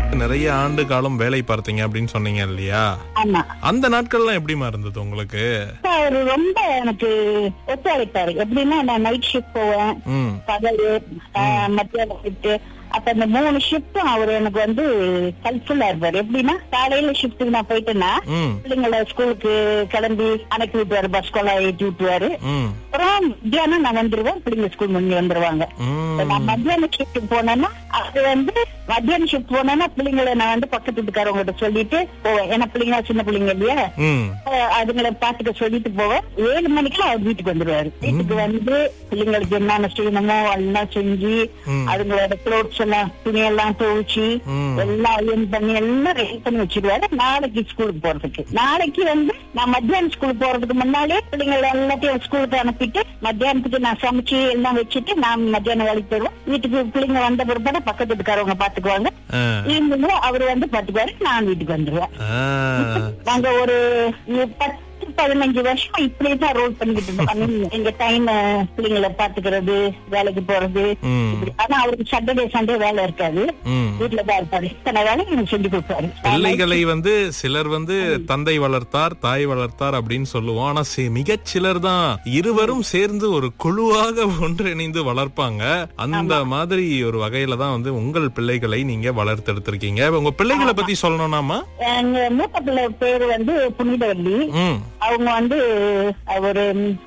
நிறைய ஆண்டு காலம் வேலை பார்த்தீங்க அப்படின்னு சொன்னீங்க இல்லையா ஆமா அந்த நாட்கள்லாம் எப்படிமா இருந்தது உங்களுக்கு அவரு ரொம்ப எனக்கு ஒத்துழைப்பாரு எப்படின்னா நான் நைட் ஷிஃப்ட் போவேன் ம் பகல் மத்தியானம் ஷிஃப்ட் அப்ப இந்த மூணு ஷிஃப்டும் அவர் எனக்கு வந்து ஹெல்ப்ஃபுல்லா இருப்பாரு எப்படின்னா காலையில ஷிஃப்ட்டுக்கு நான் போயிட்டேன்னா ம் பிள்ளைங்களை ஸ்கூலுக்கு கிளம்பி அனுப்பி விட்டுவாரு பஸ் கொள்ள ஏற்றி விட்டுவாரு ம் அப்புறம் மத்தியானம் நான் வந்துருவேன் பிள்ளைங்க ஸ்கூல் முடிஞ்சு வந்துருவாங்க இப்ப ம் நான் மத்தியான ஷிஃப்ட் போனேன்னா அது வந்து மத்தியான ஷிஃப்ட் போனேன்னா பிள்ளைங்களை நான் வந்து பக்கத்து வீட்டுக்காரவங்க கிட்ட சொல்லிட்டு போவேன் ஏன்னா பிள்ளைங்க சின்ன பிள்ளைங்க இல்லையா ம் அஹ் அதுங்களை பாத்துக்க சொல்லிட்டு போவேன் ஏழு மணிக்கு அவர் வீட்டுக்கு வந்துருவாரு வீட்டுக்கு வந்து பிள்ளைங்களுக்கு என்னென்ன செய்யணுமோ எல்லாம் செஞ்சு ம். அதுங்களோட கிளோத்ஸ் எல்லாம் துணியெல்லாம் துவைச்சு ம். எல்லாம் அயன் பண்ணி எல்லாம் ரெடி பண்ணி வச்சிருவாரு நாளைக்கு ஸ்கூலுக்கு போறதுக்கு நாளைக்கு வந்து நான் மத்தியானம் ஸ்கூலுக்கு போறதுக்கு முன்னாலே பிள்ளைங்களை எல்லாத்தையும் ஸ்கூலுக்கு அனுப்பிட்டு மத்தியானத்துக்கு நான் சமைச்சு எல்லாம் வச்சுட்டு நான் மத்தியானம் வேலைக்கு போயிடுவேன் வீட்டுக்கு பிள்ளைங்க வந்த பிற்பாடு பக்கத்து வீட்டுக்காரவங்க பாத்துக்குவாங்க ஆ. ஈவினிங் அவரு வந்து பாத்துக்குவாரு நான் வீட்டுக்கு வந்துருவேன் ஆ. நாங்க ஒரு பத்து பதினஞ்சு வருஷம் இப்படிதான் ரோல் பண்ணிக்கிட்டு இருந்தோம் I mean, எங்க டைம் பிள்ளைங்களை பாத்துக்கிறது வேலைக்கு போறது ம். இப்படி. ஆனா அவருக்கு சாட்டர்டே சண்டே வேலை இருக்காது ம். வீட்டுல தான் இருப்பாரு இத்தனை வேலை எனக்கு செஞ்சு கொடுப்பாரு பிள்ளைகளை வந்து சிலர் வந்து தந்தை வளர்த்தார் தாய் வளர்த்தார் அப்படின்னு சொல்லுவோம் ஆனா சி- மிகச் சிலர் தான் இருவரும் சேர்ந்து ஒரு குழுவாக ஒன்றிணைந்து வளர்ப்பாங்க அந்த மாதிரி ஒரு வகையில தான் வந்து உங்கள் பிள்ளைகளை நீங்க வளர்த்தெடுத்திருக்கீங்க உங்க பிள்ளைகளை பத்தி சொல்லணும்னாமா எங்க மூத்த பிள்ளை பேரு வந்து புனிதவல்லி ம் அவங்க வந்து ஒரு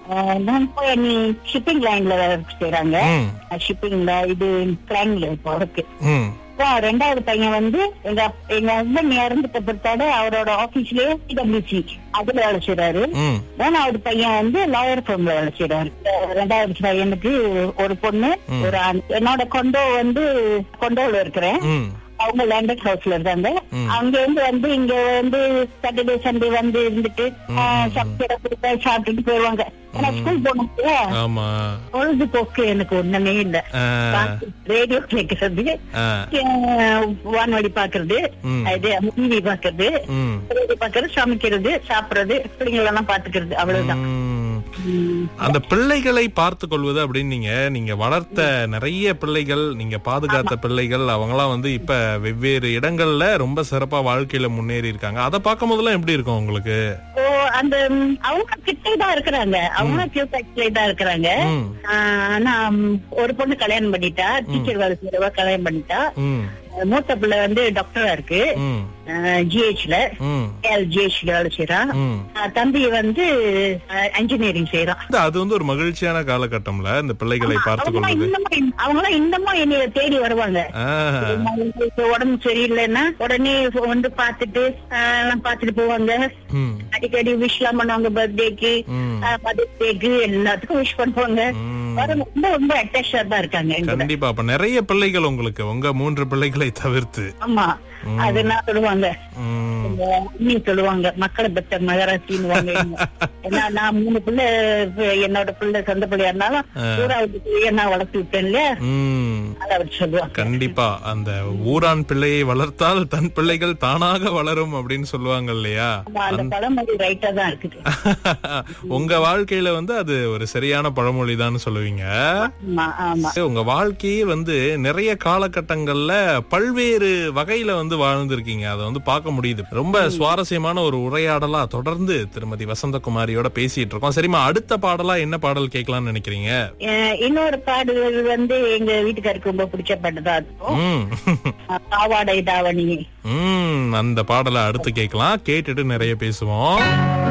நீ ஷிப்பிங் லைன்ல செய்யறாங்க ம் ஷிப்பிங்ல இது கிளைன்ல இப்போ இருக்கு ம் அப்புறம் ரெண்டாவது பையன் வந்து எங்க அப்- எங்க ஹஸ்பண்ட் இறந்துட்ட பிற்பாடு அவரோட ஆபீஸ்லயே பிடபிள்யூசி அதுல வேலை செய்யறாரு ம் மூணாவது பையன் வந்து லாயர் ஃபார்ம்ல வேலை செய்யறாரு அஹ் ரெண்டாவது பையனுக்கு ஒரு பொண்ணு ஒரு ஆண் என்னோட கொண்டோ வந்து கொண்டோல இருக்கிறேன் ம் அவங்க லேண்டட் ஹவுஸ்ல இருக்காங்க அங்க இருந்து வந்து இங்க வந்து சாட்டர்டே சண்டே வந்து இருந்துட்டு சாப்பிட கொடுத்தா சாப்பிட்டுட்டு போயிருவாங்க ஏன்னா ஸ்கூல் போனோம் ஆமா பொழுதுபோக்கு எனக்கு ஒண்ணுமே இல்ல ஆ, ரேடியோ கேட்கறது ஆ, அஹ் வானொலி பாக்குறது ம். இது டிவி பாக்குறது ம் ரேடியோ பாக்குறது சமைக்கிறது சாப்பிடுறது பிள்ளைங்களெல்லாம் பாத்துக்கிறது அவ்வளவுதான் ம். ம். அந்த பிள்ளைகளை பார்த்து கொள்வது அப்படின்னு நீங்க நீங்க வளர்த்த நிறைய பிள்ளைகள் நீங்க பாதுகாத்த பிள்ளைகள் அவங்கலாம் வந்து இப்ப வெவ்வேறு இடங்கள்ல ரொம்ப சிறப்பா வாழ்க்கையில முன்னேறி இருக்காங்க அதை பார்க்கும் போதெல்லாம் எப்படி இருக்கும் உங்களுக்கு ஓ அந்த ம், அவங்க கிட்டே தான் இருக்கிறாங்க அவங்க கியூபேக்ஸ்ல தான் இருக்கிறாங்க ம், ஆஹ் ஆனா ம், ஒரு பொண்ணு கல்யாணம் பண்ணிட்டா டீச்சர் வேலை செய்யறவ கல்யாணம் பண்ணிட்டா ம், மூத்த பிள்ளை வந்து டாக்டரா இருக்கு ம், ஜிஹெச்ல ம், ஜிஹெச்ல வேலை செய்யறான் ம். ஆஹ் தம்பி வந்து இன்ஜினியரிங் செய்யறான் இது- அது வந்து ஒரு மகிழ்ச்சியான காலகட்டம்ல இந்த பிள்ளைகளை பார்த்து அவங்களாம் கொள்வது இன்னமும் அவங்களாம் இன்னமும் என்னைய தேடி வருவாங்க ஆ, உங்களுக்கு உடம்பு சரியில்லைன்னா உடனே வந்து பாத்துட்டு ஆஹ் எல்லாம் பாத்துட்டு போவாங்க ம், அடிக்கடி விஷ் எல்லாம் பண்ணுவாங்க பர்த்டேக்கு ம், மதர்ஸ் டேக்கு எல்லாத்துக்கும் விஷ் பண்ணுவாங்க ம். வரும் ரொம்ப ரொம்ப அட்டாச்சா தான் இருக்காங்க எங்க கூட. கண்டிப்பா அப்ப நிறைய பிள்ளைகள் உங்களுக்கு உங்க மூன்று பிள்ளைகளை தவிர்த்து ஆமா அது நான் சொல்லுவாங்க ம், இந்த அண்ணி சொல்லுவாங்க மக்களை பெற்ற மகராசின்னு ஏன்னா நான் மூணு பிள்ளை இப்ப என்னோட பிள்ளை சொந்த பிள்ளையா இருந்தாலும் ஊராவது பிள்ளைய நான் வளர்த்து விட்டேன் இல்லையா ம். அதை அவர் சொல்லுவாங்க கண்டிப்பா அந்த ஊரான் பிள்ளையை வளர்த்தால் தன் பிள்ளைகள் தானாக வளரும் அப்படின்னு சொல்லுவாங்க இல்லையா ஆமா, அந்த பழமொழி ரைட்டா தான் இருக்குது உங்க வாழ்க்கையில வந்து அது ஒரு சரியான பழமொழி தான் சொல்லுவீங்க ஆமா ஆமா உங்க வாழ்க்கையே வந்து நிறைய காலகட்டங்கள்ல பல்வேறு வகையில வந்து வாழ்ந்திருக்கீங்க அதை வந்து பார்க்க முடியுது ரொம்ப சுவாரஸ்யமான ஒரு உரையாடலா தொடர்ந்து திருமதி வசந்தகுமாரியோட பேசிட்டு இருக்கோம் சரிம்மா அடுத்த பாடலா என்ன பாடல் கேட்கலாம்னு நினைக்கிறீங்க அஹ் இன்னொரு பாடல் வந்து எங்க வீட்டுக்காருக்கு ரொம்ப பிடிச்ச பாட்டு தான் இருக்கும் ம் அஹ் பாவாடை தாவணி ம் அந்த பாடலை அடுத்து கேட்கலாம் கேட்டுட்டு நிறைய பேசுவோம்